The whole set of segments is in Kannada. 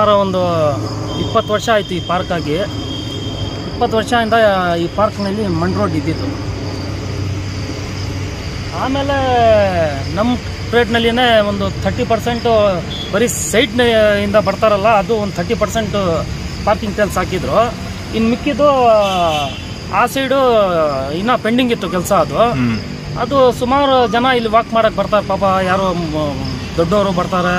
ಸುಮಾರು ಒಂದು ಇಪ್ಪತ್ತು ವರ್ಷ ಆಯಿತು ಈ ಪಾರ್ಕಾಗಿ ಇಪ್ಪತ್ತು ವರ್ಷದಿಂದ ಈ ಪಾರ್ಕ್ನಲ್ಲಿ ಮಣ್ ರೋಡ್ ಇದ್ದಿದ್ದು ಆಮೇಲೆ ನಮ್ಮ ರೇಟ್ನಲ್ಲಿನೇ ಒಂದು ಥರ್ಟಿ ಪರ್ಸೆಂಟು ಬರೀ ಸೈಡ್ನ ಇಂದ ಬರ್ತಾರಲ್ಲ ಅದು ಒಂದು ಥರ್ಟಿ ಪರ್ಸೆಂಟು ಪಾರ್ಕಿಂಗ್ ಟೈಲ್ಸ್ ಹಾಕಿದ್ರು ಇನ್ನು ಮಿಕ್ಕಿದ್ದು ಆ ಸೈಡು ಇನ್ನೂ ಪೆಂಡಿಂಗ್ ಇತ್ತು ಕೆಲಸ ಅದು ಹ್ಮ್ ಅದು ಸುಮಾರು ಜನ ಇಲ್ಲಿ ವಾಕ್ ಮಾಡಕ್ಕೆ ಬರ್ತಾರೆ ಪಾಪ ಯಾರೋ ಮ- ದೊಡ್ಡವರು ಬರ್ತಾರೆ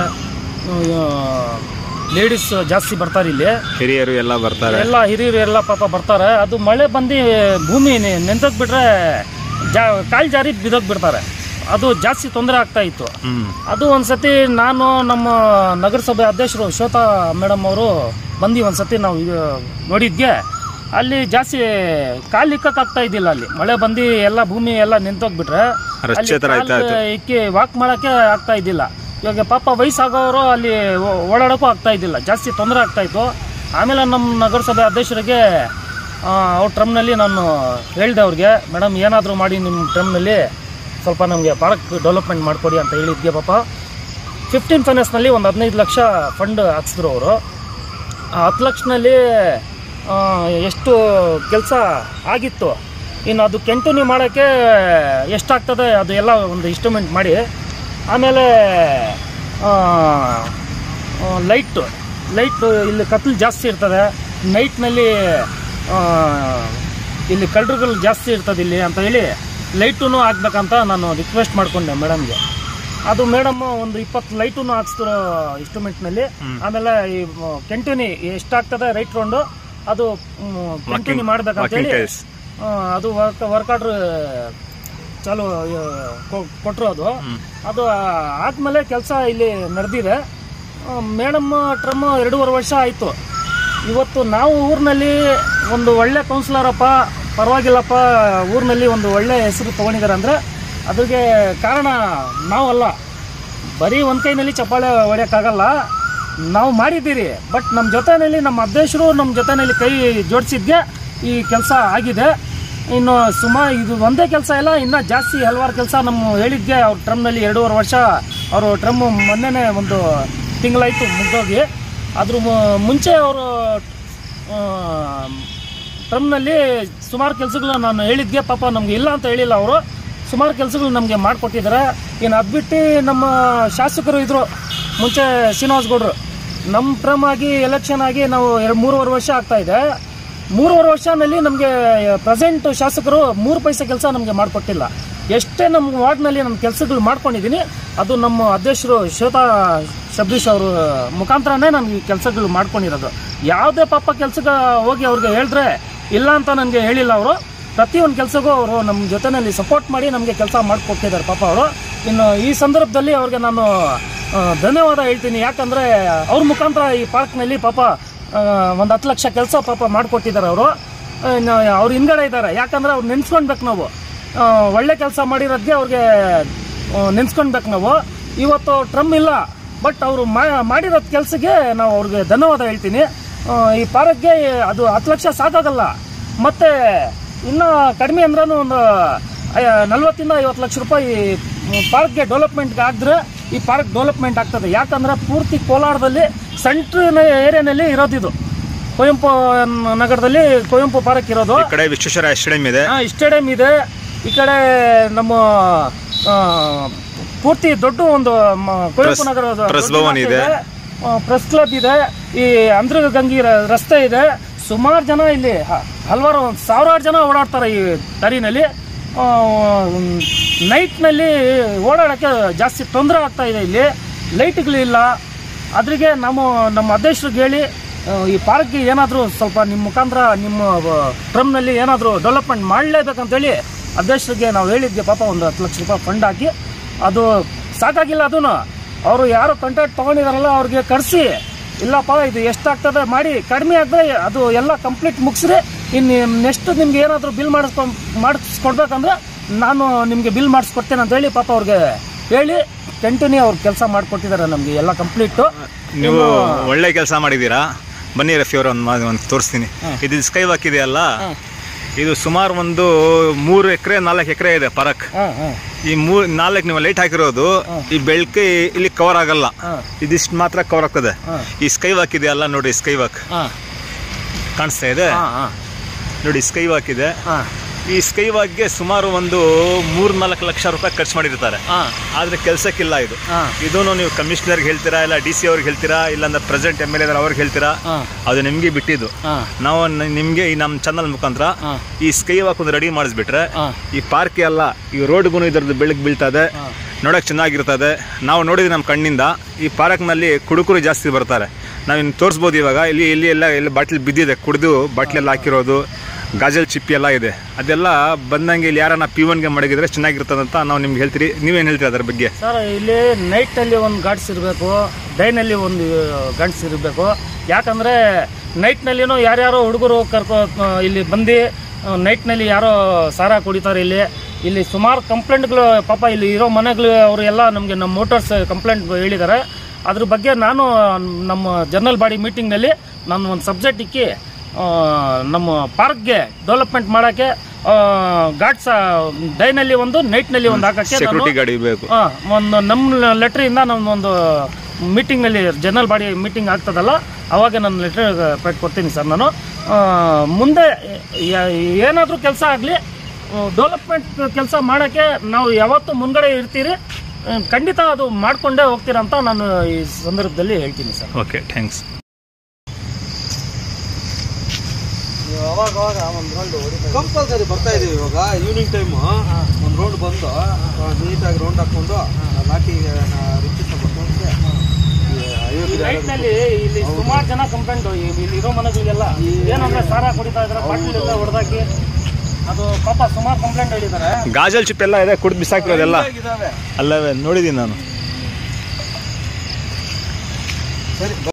ಲೇಡೀಸ್ ಜಾಸ್ತಿ ಬರ್ತಾರೆ ಇಲ್ಲಿ ಹಿರಿಯರು ಎಲ್ಲ ಬರ್ತಾರೆ ಎಲ್ಲ ಹಿರಿಯರು ಎಲ್ಲ ಪಾಪ ಬರ್ತಾರೆ ಅದು ಮಳೆ ಬಂದು ಭೂಮಿ ನೆಂತೋಗ್ ಬಿಟ್ರೆ ಜಾ ಕಾಲು ಜಾರಿ ಬಿದ್ದೋಗ್ ಬಿಡ್ತಾರೆ ಅದು ಜಾಸ್ತಿ ತೊಂದರೆ ಆಗ್ತಾ ಇತ್ತು ಹ್ಮ್ ಅದು ಒಂದ್ಸತಿ ನಾನು ನಮ್ಮ ನಗರಸಭೆ ಅಧ್ಯಕ್ಷರು ಶ್ವೇತಾ ಮೇಡಮ್ ಅವರು ಬಂದು ಒಂದ್ಸತಿ ನಾವು ಇದು ನೋಡಿದ್ಗೆ ಅಲ್ಲಿ ಜಾಸ್ತಿ ಕಾಲು ಇಕ್ಕಕ್ಕಾಗ್ತಾ ಇದ್ದಿಲ್ಲ ಅಲ್ಲಿ ಮಳೆ ಬಂದು ಎಲ್ಲ ಭೂಮಿ ಎಲ್ಲ ನಿಂತೋಗ್ಬಿಟ್ರೆ ರಸ್ತೆ ಥರ ಆಯ್ತಾ ಇತ್ತು. ಇಕ್ಕಿ ವಾಕ್ ಮಾಡೋಕ್ಕೆ ಆಗ್ತಾ ಇದ್ದಿಲ್ಲ ಇವಾಗ ಪಾಪ ವಯಸ್ಸಾಗೋರು ಅಲ್ಲಿ ಓ- ಓಡಾಡೋಕ್ಕೂ ಆಗ್ತಾ ಇದ್ದಿಲ್ಲ ಜಾಸ್ತಿ ತೊಂದರೆ ಆಗ್ತಾ ಇತ್ತು ಆಮೇಲೆ ನಮ್ಮ ನಗರಸಭೆ ಅಧ್ಯಕ್ಷರಿಗೆ ಆ, ಅವ್ರ ಟ್ರಮ್ನಲ್ಲಿ ನಾನು ಹೇಳಿದೆ ಅವ್ರಿಗೆ ಮೇಡಮ್ ಏನಾದರೂ ಮಾಡಿ ನಿಮ್ಮ ಟ್ರಮ್ನಲ್ಲಿ ಸ್ವಲ್ಪ ನಮಗೆ ಪಾರ್ಕ್ ಡೆವಲಪ್ಮೆಂಟ್ ಮಾಡಿಕೊಡಿ ಅಂತ ಹೇಳಿದ್ಗೆ ಪಾಪ ಫಿಫ್ಟೀನ್ ಫೈನಾನ್ಸ್ನಲ್ಲಿ ಒಂದು ಹದಿನೈದು ಲಕ್ಷ ಫಂಡ್ ಹಾಕ್ಸಿದ್ರು ಅವರು ಆ ಹತ್ತು ಲಕ್ಷನಲ್ಲಿ ಆ, ಎಷ್ಟು ಕೆಲಸ ಆಗಿತ್ತು ಇನ್ನು ಅದು ಕಂಟಿನ್ಯೂ ಮಾಡೋಕ್ಕೆ ಎಷ್ಟಾಗ್ತದೆ ಅದು ಎಲ್ಲ ಒಂದು ಇನ್ಸ್ಟ್ರೂಮೆಂಟ್ ಮಾಡಿ ಆಮೇಲೆ ಲೈಟು ಲೈಟು ಇಲ್ಲಿ ಕತ್ಲು ಜಾಸ್ತಿ ಇರ್ತದೆ ನೈಟ್ನಲ್ಲಿ ಇಲ್ಲಿ ಕಳ್ಳರುಗಳು ಜಾಸ್ತಿ ಇರ್ತದೆ ಇಲ್ಲಿ ಅಂತ ಹೇಳಿ ಲೈಟೂ ಹಾಕ್ಬೇಕಂತ ನಾನು ರಿಕ್ವೆಸ್ಟ್ ಮಾಡ್ಕೊಂಡೆ ಮೇಡಮ್ಗೆ ಅದು ಮೇಡಮ್ ಒಂದು ಇಪ್ಪತ್ತು ಲೈಟೂ ಹಾಕ್ಸ್ತಿರೋ ಇನ್ಸ್ಟ್ರೂಮೆಂಟ್ನಲ್ಲಿ ಆಮೇಲೆ ಈ ಕಂಟಿನ್ಯೂ ಎಷ್ಟಾಗ್ತದೆ ರೈಟ್ ರೌಂಡು ಅದು ಕಂಟಿನ್ಯೂ ಮಾಡ್ಬೇಕಂತ walking ಹೇಳಿ tiles. ಆ, ಅದು ವರ್ಕ್ ವರ್ಕ್ ಆರ್ಡ್ರ್ ಚಾಲು ಕೊಟ್ಟರು ಅದು ಅದು ಆದ್ಮೇಲೆ ಕೆಲಸ ಇಲ್ಲಿ ನಡೆದಿದೆ ಮೇಡಮ್ ಟ್ರಮ್ ಎರಡೂವರೆ ವರ್ಷ ಆಯಿತು ಇವತ್ತು ನಾವು ಊರಿನಲ್ಲಿ ಒಂದು ಒಳ್ಳೆ ಕೌನ್ಸಿಲರಪ್ಪ ಪರವಾಗಿಲ್ಲಪ್ಪ ಊರಿನಲ್ಲಿ ಒಂದು ಒಳ್ಳೆ ಹೆಸರು ತೊಗೊಂಡಿದ್ದಾರೆ ಅಂದರೆ ಅದಕ್ಕೆ ಕಾರಣ ನಾವಲ್ಲ ಬರೀ ಒಂದು ಕೈನಲ್ಲಿ ಚಪ್ಪಾಳೆ ಹೊಡೆಯೋಕ್ಕಾಗಲ್ಲ ನಾವು ಮಾಡಿದ್ದೀರಿ ಬಟ್ ನಮ್ಮ ಜೊತೆಯಲ್ಲಿ ನಮ್ಮ ಅಧ್ಯಕ್ಷರು ನಮ್ಮ ಜೊತೆಯಲ್ಲಿ ಕೈ ಜೋಡಿಸಿದ್ಗೆ ಈ ಕೆಲಸ ಆಗಿದೆ ಇನ್ನು ಸುಮಾರು ಇದು ಒಂದೇ ಕೆಲಸ ಇಲ್ಲ ಇನ್ನೂ ಜಾಸ್ತಿ ಹಲವಾರು ಕೆಲಸ ನಮ್ಮ ಹೇಳಿದ್ಗೆ ಅವ್ರ ಟ್ರಮ್ನಲ್ಲಿ ಎರಡೂವರೆ ವರ್ಷ ಅವರು ಟ್ರಮ್ ಮೊನ್ನೆನೇ ಒಂದು ತಿಂಗಳಾಯಿತು ಮುಗ್ದೋಗಿ ಅದ್ರ ಮು- ಮುಂಚೆ ಅವರು ಟ್ರಮ್ನಲ್ಲಿ ಸುಮಾರು ಕೆಲಸಗಳು ನಾನು ಹೇಳಿದ್ಗೆ ಪಾಪ ನಮ್ಗೆ ಇಲ್ಲ ಅಂತ ಹೇಳಿಲ್ಲ ಅವರು ಸುಮಾರು ಕೆಲಸಗಳು ನಮಗೆ ಮಾಡಿಕೊಟ್ಟಿದ್ದಾರೆ ಇನ್ನು ಅದು ಬಿಟ್ಟು ನಮ್ಮ ಶಾಸಕರು ಇದ್ರು ಮುಂಚೆ ಶ್ರೀನಿವಾಸ್ ಗೌಡ್ರು ನಮ್ಮ ಟ್ರಮ್ ಆಗಿ ಎಲೆಕ್ಷನ್ ಆಗಿ ನಾವು ಎರಡು ಮೂರುವರೆ ವರ್ಷ ಆಗ್ತಾ ಇದೆ ಮೂರುವರೆ ವರ್ಷನಲ್ಲಿ ನಮಗೆ ಪ್ರೆಸೆಂಟ್ ಶಾಸಕರು ಮೂರು ಪೈಸೆ ಕೆಲಸ ನಮಗೆ ಮಾಡಿಕೊಟ್ಟಿಲ್ಲ ಎಷ್ಟೇ ನಮ್ಮ ವಾರ್ಡ್ನಲ್ಲಿ ನಮ್ಮ ಕೆಲಸಗಳು ಮಾಡ್ಕೊಂಡಿದ್ದೀನಿ ಅದು ನಮ್ಮ ಅಧ್ಯಕ್ಷರು ಶ್ವೇತಾ ಶಬರೀಶ್ ಅವರು ಮುಖಾಂತರನೇ ನನಗೆ ಈ ಕೆಲಸಗಳು ಮಾಡ್ಕೊಂಡಿರೋದು ಯಾವುದೇ ಪಾಪ ಕೆಲಸಕ್ಕೆ ಹೋಗಿ ಅವ್ರಿಗೆ ಹೇಳಿದ್ರೆ ಇಲ್ಲ ಅಂತ ನನಗೆ ಹೇಳಿಲ್ಲ ಅವರು ಪ್ರತಿಯೊಂದು ಕೆಲಸಕ್ಕೂ ಅವರು ನಮ್ಮ ಜೊತೆಯಲ್ಲಿ ಸಪೋರ್ಟ್ ಮಾಡಿ ನಮಗೆ ಕೆಲಸ ಮಾಡಿಕೊಟ್ಟಿದ್ದಾರೆ ಪಾಪ ಅವರು ಇನ್ನು ಈ ಸಂದರ್ಭದಲ್ಲಿ ಅವ್ರಿಗೆ ನಾನು ಆ, ಧನ್ಯವಾದ ಹೇಳ್ತೀನಿ ಯಾಕಂದರೆ ಅವ್ರ ಮುಖಾಂತರ ಈ ಪಾರ್ಕ್ನಲ್ಲಿ ಪಾಪ ಒಂದು ಹತ್ತು ಲಕ್ಷ ಕೆಲಸ ಪಾಪ ಮಾಡಿಕೊಟ್ಟಿದ್ದಾರೆ ಅವರು ಅವ್ರು ಹಿಂದ್ಗಡೆ ಇದ್ದಾರೆ ಯಾಕಂದರೆ ಅವ್ರು ನೆನ್ಸ್ಕೊಳ್ಬೇಕು ನಾವು ಆ, ಒಳ್ಳೆ ಕೆಲಸ ಮಾಡಿರೋದಕ್ಕೆ ಅವ್ರಿಗೆ ನೆನ್ಸ್ಕೊಳ್ಬೇಕು ನಾವು ಇವತ್ತು ಟ್ರಮ್ ಇಲ್ಲ ಬಟ್ ಅವರು ಮಾಡಿರೋ ಕೆಲಸಕ್ಕೆ ನಾವು ಅವ್ರಿಗೆ ಧನ್ಯವಾದ ಹೇಳ್ತೀನಿ ಆ, ಈ ಪಾರ್ಕ್ಗೆ ಅದು ಹತ್ತು ಲಕ್ಷ ಸಾಕಾಗಲ್ಲ ಮತ್ತೆ ಇನ್ನು ಕಡಿಮೆ ಅಂದ್ರೂ ಒಂದು ಐ- ನಲ್ವತ್ತಿಂದ ಐವತ್ತು ಲಕ್ಷ ರೂಪಾಯಿ ಪಾರ್ಕ್ಗೆ ಡೆವಲಪ್ಮೆಂಟ್ಗೆ ಆಗಿದ್ರೆ ಈ ಪಾರ್ಕ್ ಡೆವಲಪ್ಮೆಂಟ್ ಆಗ್ತದೆ ಯಾಕಂದ್ರೆ ಪೂರ್ತಿ ಕೋಲಾರದಲ್ಲಿ ಸೆಂಟ್ರ್ ಏರಿಯಾನಲ್ಲಿ ಇರೋದಿದು ಕುವೆಂಪು ನಗರದಲ್ಲಿ ಕುವೆಂಪು ಪಾರ್ಕ್ ಇರೋದು ಈ ಕಡೆ ವಿಶ್ವೇಶ್ವರ ಸ್ಟೇಡಿಯಂ ಇದೆ ಆ, ಸ್ಟೇಡಿಯಂ ಇದೆ ಈ ಕಡೆ ನಮ್ಮ ಆ, ಪೂರ್ತಿ ದೊಡ್ಡ ಒಂದು ಮ- ಕುವೆಂಪು ಪ್ರೆಸ್- ನಗರ ಪ್ರೆಸ್ ಭವನ್ ಇದೆ. ಪ್ರೆಸ್ ಕ್ಲಬ್ ಇದೆ ಈ ಅಂದ್ರಗಂಗಿ ರ- ರಸ್ತೆ ಇದೆ ಸುಮಾರು ಜನ ಇಲ್ಲಿ ಹ- ಹಲವಾರು ಒಂದು ಸಾವಿರಾರು ಜನ ಓಡಾಡ್ತಾರೆ ಈ ದಾರಿನಲ್ಲಿ ನೈಟ್ನಲ್ಲಿ ಓಡಾಡೋಕ್ಕೆ ಜಾಸ್ತಿ ತೊಂದರೆ ಆಗ್ತಾ ಇದೆ ಇಲ್ಲಿ ಲೈಟ್ಗಳಿಲ್ಲ ಅದ್ರಿಗೆ ನಾವು ನಮ್ಮ ಅಧ್ಯಕ್ಷರಿಗೆ ಹೇಳಿ ಆ, ಈ ಪಾರ್ಕ್ಗೆ ಏನಾದರೂ ಸ್ವಲ್ಪ ನಿಮ್ಮ ಮುಖಾಂತರ ನಿಮ್ಮ ಟ್ರಮ್ನಲ್ಲಿ ಏನಾದರೂ ಡೆವಲಪ್ಮೆಂಟ್ ಮಾಡಲೇಬೇಕಂತೇಳಿ ಅಧ್ಯಕ್ಷರಿಗೆ ನಾವು ಹೇಳಿದ್ವಿ ಪಾಪ ಒಂದು ಹತ್ತು ಲಕ್ಷ ರೂಪಾಯಿ ಫಂಡ್ ಹಾಕಿ ಅದು ಸಾಕಾಗಿಲ್ಲ ಅದೂ ಅವರು ಯಾರು ಕಾಂಟ್ರಾಕ್ಟ್ ತೊಗೊಂಡಿದಾರಲ್ಲ ಅವ್ರಿಗೆ ಕರೆಸಿ ಇಲ್ಲಪ್ಪ ಇದು ಎಷ್ಟಾಗ್ತದೆ ಮಾಡಿ ಕಡಿಮೆ ಆದರೆ ಅದು ಎಲ್ಲ ಕಂಪ್ಲೀಟ್ ಮುಗಿಸ್ರಿ ಇನ್ನು ನೆಕ್ಸ್ಟ್ ನಿಮ್ಗೆ ಏನಾದರೂ ಬಿಲ್ ಮಾಡಿಸ್ಕೊಂಡು ಮಾಡಿಸ್ಕೊಡ್ಬೇಕಂದ್ರೆ ನಾನು ನಿಮಗೆ ಬಿಲ್ ಮಾಡಿಸ್ಕೊಡ್ತೇನೆ ಅಂತ ಹೇಳಿ ಪಾಪ ಅವ್ರಿಗೆ ಹೇಳಿ ಕಂಟಿನ್ಯೂ ಅವ್ರು ಕೆಲಸ ಮಾಡಿಕೊಟ್ಟಿದ್ದಾರೆ ನಮಗೆ ಎಲ್ಲ ಕಂಪ್ಲೀಟು ನೀವು ಒಳ್ಳೆ ಕೆಲಸ ಮಾಡಿದ್ದೀರಾ ಬನ್ನಿ ರಫಿ ಅವರು ಒಂದು ಒಂದು ತೋರಿಸ್ತೀನಿ ಇದು ಸ್ಕೈ ವಾಕ್ ಇದೆಯಲ್ಲ ಇದು ಸುಮಾರು ಒಂದು ಮೂರು ಎಕರೆ ನಾಲ್ಕು ಎಕರೆ ಇದೆ ಪಾರ್ಕ್ ಹಾಂ ಹಾಂ ಈ ಮೂರ್ ನಾಲ್ಕು ನೀವು ಲೈಟ್ ಹಾಕಿರೋದು ಈ ಬೆಳಕೆ ಇಲ್ಲಿ ಕವರ್ ಆಗಲ್ಲ ಹಾಂ ಇದಿಷ್ಟು ಮಾತ್ರ ಕವರ್ ಆಗ್ತದೆ ಹಾಂ ಈ ಸ್ಕೈ ವಾಕ್ ಇದೆಯಲ್ಲ ನೋಡಿ ಸ್ಕೈ ವಾಕ್ ಹಾಂ ಕಾಣಿಸ್ತಾ ಇದೆ ಹಾಂ ಹಾಂ ನೋಡಿ ಸ್ಕೈ ವಾಕ್ ಇದೆ ಹಾಂ ಈ ಸ್ಕೈ ವಾಕ್ಗೆ ಸುಮಾರು ಒಂದು ಮೂರ್ ನಾಲ್ಕು ಲಕ್ಷ ರೂಪಾಯಿ ಖರ್ಚು ಮಾಡಿರ್ತಾರೆ ಹಾಂ ಆದ್ರೆ ಕೆಲಸಕ್ಕಿಲ್ಲ ಇದು ಹಾಂ ಇದನ್ನು ನೀವು ಕಮಿಷನರ್ಗೆ ಹೇಳ್ತೀರಾ ಇಲ್ಲ ಡಿ ಸಿ ಅವ್ರಿಗೆ ಹೇಳ್ತೀರಾ ಇಲ್ಲ ಅಂದ್ರೆ ಪ್ರೆಸೆಂಟ್ ಎಮ್ ಎಲ್ ಎ ಅವ್ರಿಗೆ ಹೇಳ್ತೀರಾ ಹಾಂ ಅದು ನಿಮಗೆ ಬಿಟ್ಟಿದ್ದು ಹಾಂ ನಾವು ನ- ನಿಮ್ಗೆ ಈ ನಮ್ಮ ಚಾನಲ್ ಮುಖಾಂತರ ಹಾಂ ಈ ಸ್ಕೈ ವಾಕ್ ಒಂದು ರೆಡಿ ಮಾಡಿಸ್ಬಿಟ್ರೆ ಹಾಂ ಈ ಪಾರ್ಕ್ ಎಲ್ಲ ಈ ರೋಡ್ಗೂ ಇದರದ್ದು ಬೆಳಕು ಬೀಳ್ತದೆ ಹಾಂ ನೋಡೋಕೆ ಚೆನ್ನಾಗಿರ್ತದೆ ನಾವು ನೋಡಿದ್ವಿ ನಮ್ಮ ಕಣ್ಣಿಂದ ಈ ಪಾರ್ಕ್ನಲ್ಲಿ ಕುಡುಕರು ಜಾಸ್ತಿ ಬರ್ತಾರೆ ನಾವು ಇನ್ನು ತೋರಿಸ್ಬೋದು ಇವಾಗ ಇಲ್ಲಿ ಇಲ್ಲಿ ಎಲ್ಲ ಎಲ್ಲ ಬಾಟ್ಲಿ ಬಿದ್ದಿದೆ ಕುಡಿದು ಬಾಟ್ಲೆಲ್ಲ ಹಾಕಿರೋದು ಗಾಜಲ್ ಚಿಪ್ಪಿ ಎಲ್ಲ ಇದೆ ಅದೆಲ್ಲ ಬಂದಂಗೆ ಇಲ್ಲಿ ಯಾರನ್ನ ಪಿ ಒನ್ಗೆ ಮಡಗಿದ್ರೆ ಚೆನ್ನಾಗಿರ್ತದೆ ಅಂತ ನಾವು ನಿಮ್ಗೆ ಹೇಳ್ತೀರಿ ನೀವೇನು ಹೇಳ್ತೀರಿ ಅದ್ರ ಬಗ್ಗೆ ಸರ್ ಇಲ್ಲಿ ನೈಟಲ್ಲಿ ಒಂದು ಗಾಡ್ಸ್ ಇರಬೇಕು ಡೈನಲ್ಲಿ ಒಂದು ಗಂಡ್ಸ್ ಇರಬೇಕು ಯಾಕಂದರೆ ನೈಟ್ನಲ್ಲಿನೂ ಯಾರ್ಯಾರೋ ಹುಡುಗರು ಕರ್ಕೊ ಆ, ಇಲ್ಲಿ ಬಂದು ನೈಟ್ನಲ್ಲಿ ಯಾರೋ ಸಾರ ಕುಡಿತಾರೆ ಇಲ್ಲಿ ಇಲ್ಲಿ ಸುಮಾರು ಕಂಪ್ಲೇಂಟ್ಗಳು ಪಾಪ ಇಲ್ಲಿ ಇರೋ ಮನೆಗಳು ಅವರು ಎಲ್ಲ ನಮಗೆ ನಮ್ಮ ಮೋಟರ್ಸ್ ಕಂಪ್ಲೇಂಟ್ ಹೇಳಿದ್ದಾರೆ ಅದ್ರ ಬಗ್ಗೆ ನಾನು ನಮ್ಮ ಜನರಲ್ ಬಾಡಿ ಮೀಟಿಂಗ್ನಲ್ಲಿ ನಾನು ಒಂದು ಸಬ್ಜೆಕ್ಟ್ ಇಕ್ಕಿ ಆ, ನಮ್ಮ ಪಾರ್ಕ್ಗೆ ಡೆವಲಪ್ಮೆಂಟ್ ಮಾಡೋಕ್ಕೆ ಗಾಡ್ಸ್ ಡೈನಲ್ಲಿ ಒಂದು ನೈಟ್ನಲ್ಲಿ ಒಂದು ಹಾಕೋಕ್ಕೆ ನಾನು ಸೆಕ್ಯೂರಿಟಿ ಗಾಡಿ ಇರಬೇಕು ಆ, ಒಂದು ನಮ್ಮ ಲೆಟ್ರಿಂದ ನಮ್ಮೊಂದು ಮೀಟಿಂಗ್ನಲ್ಲಿ ಜನರಲ್ ಬಾಡಿ ಮೀಟಿಂಗ್ ಆಗ್ತದಲ್ಲ ಅವಾಗ ನಾನು ಲೆಟ್ರ್ ಪೆಟ್ಟು ಕೊಡ್ತೀನಿ ಸರ್ ನಾನು ಆ, ಮುಂದೆ ಏನಾದರೂ ಕೆಲಸ ಆಗಲಿ ಡೆವಲಪ್ಮೆಂಟ್ ಕೆಲಸ ಮಾಡೋಕ್ಕೆ ನಾವು ಯಾವತ್ತೂ ಮುಂಗಡೆ ಇರ್ತೀರಿ ಆ, ಖಂಡಿತ ಅದು ಮಾಡಿಕೊಂಡೇ ಹೋಗ್ತೀರಂತ ನಾನು ಈ ಸಂದರ್ಭದಲ್ಲಿ ಹೇಳ್ತೀನಿ ಸರ್ ಓಕೆ ಥ್ಯಾಂಕ್ಸ್ ಅವಾಗ ಅವಾಗ ಒಂದು ರೌಂಡು ಕಂಪಲ್ಸರಿ ಬರ್ತಾ ಇದೀವಿ ಇವಾಗ ಈವ್ನಿಂಗ್ ಟೈಮ್ ಒಂದು ರೌಂಡ್ ಬಂದು ನೀಟಾಗಿ ರೌಂಡ್ ಹಾಕೊಂಡು ಲಾಟಿ ರಿಚ್ ನೈಟ್ನಲ್ಲಿ ಇಲ್ಲಿ ಸುಮಾರು ಜನ ಕಂಪ್ಲೇಂಟ್ ಇಲ್ಲಿ ಇರೋ ಮನೆಗಳಿಗೆಲ್ಲ ಏನಂದ್ರೆ ಸಾರ ಕುಡಿತಾ ಇದ್ದಾರೆ ಬಾಟ್ಲೆಲ್ಲ ಹೊಡೆದಾಕಿ ಅದು ಪಾಪ ಸುಮಾರು ಕಂಪ್ಲೇಂಟ್ ಹೇಳಿದ್ದಾರೆ ಗಾಜಲ್ ಚಿಪ್ ಎಲ್ಲ ಇದೆ ಕುಡಿದು ಬಿಸಾಕಿರೋದೆಲ್ಲ ಇದಾವೆ ಅಲ್ಲವೇ ನೋಡಿದ್ದೀನಿ ನಾನು ಸರಿ